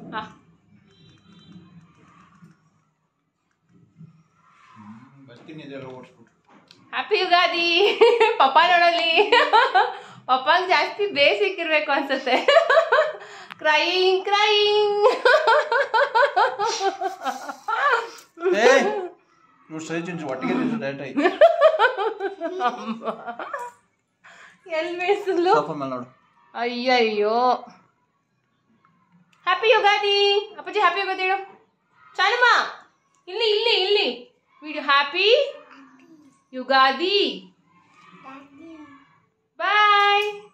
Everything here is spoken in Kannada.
ಹಾ ಬರ್ತೀನಿ ಇದೆಲ್ಲ ಓಡಿಸ್ಬಿಟ್ಟು ಹ್ಯಾಪಿ ಯುಗಾದಿ ಪಪ್ಪ ನೋಡಲಿ ಪಪ್ಪಂಗೆ ಜಾಸ್ತಿ ಬೇಸಿಕ್ ಇರ್ಬೇಕು ಅನ್ಸುತ್ತೆ ಕ್ರೈಯಿಂಗ್ ಕ್ರೈಯಿಂಗ್ ಏ ಇವ್ರು ಸೈ ತಿನ್ಸಿ ಒಟ್ಟಿಗೆ ತಿನ್ಸು ಡೈರೆಕ್ಟ್ ಆಗಿ ಎಲ್ಲಿ ಬೇಯಿಸಲು ಸೋಫಾ ಮೇಲೆ ನೋಡು ಅಯ್ಯಯ್ಯೋ ಹ್ಯಾಪಿ ಯುಗಾದಿ ಅಪ್ಪಾಜಿ ಹ್ಯಾಪಿ ಯುಗಾದಿ ಹೇಳು ಚಾನುಮ ಇಲ್ಲಿ ಇಲ್ಲಿ ಇಲ್ಲಿ ವಿಡಿಯೋ ಹ್ಯಾಪಿ ಯುಗಾದಿ ಬಾಯ್